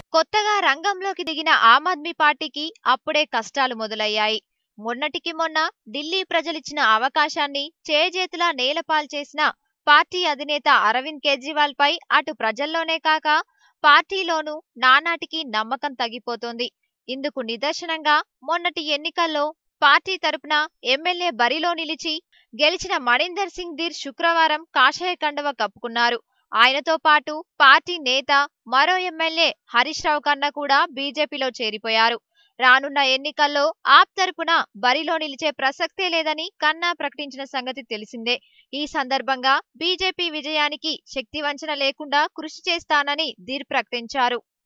కొత్తగా రంగంలోకి దిగిన ఆమ్ ఆద్మీ పార్టీకి అప్పుడే కష్టాలు మొదలయ్యాయి మొన్నటికి మొన్న ఢిల్లీ ప్రజలిచ్చిన అవకాశాన్ని చేజేతులా నేలపాలు చేసిన పార్టీ అధినేత అరవింద్ కేజ్రీవాల్ పై అటు ప్రజల్లోనే కాక పార్టీలోనూ నానాటికి నమ్మకం తగ్గిపోతోంది ఇందుకు నిదర్శనంగా మొన్నటి ఎన్నికల్లో పార్టీ తరపున ఎమ్మెల్యే బరిలో నిలిచి గెలిచిన మణీందర్ సింగ్ ధీర్ శుక్రవారం కాషాయ కండువ కప్పుకున్నారు ఆయనతో పాటు పార్టీ నేత మరో ఎమ్మెల్యే హరీష్ రావు కన్నా కూడా బీజేపీలో చేరిపోయారు రానున్న ఎన్నికల్లో ఆప్ తరపున బరిలో నిలిచే ప్రసక్తే లేదని కన్నా ప్రకటించిన సంగతి తెలిసిందే ఈ సందర్భంగా బీజేపీ విజయానికి శక్తి వంచన లేకుండా కృషి చేస్తానని ధీర్ ప్రకటించారు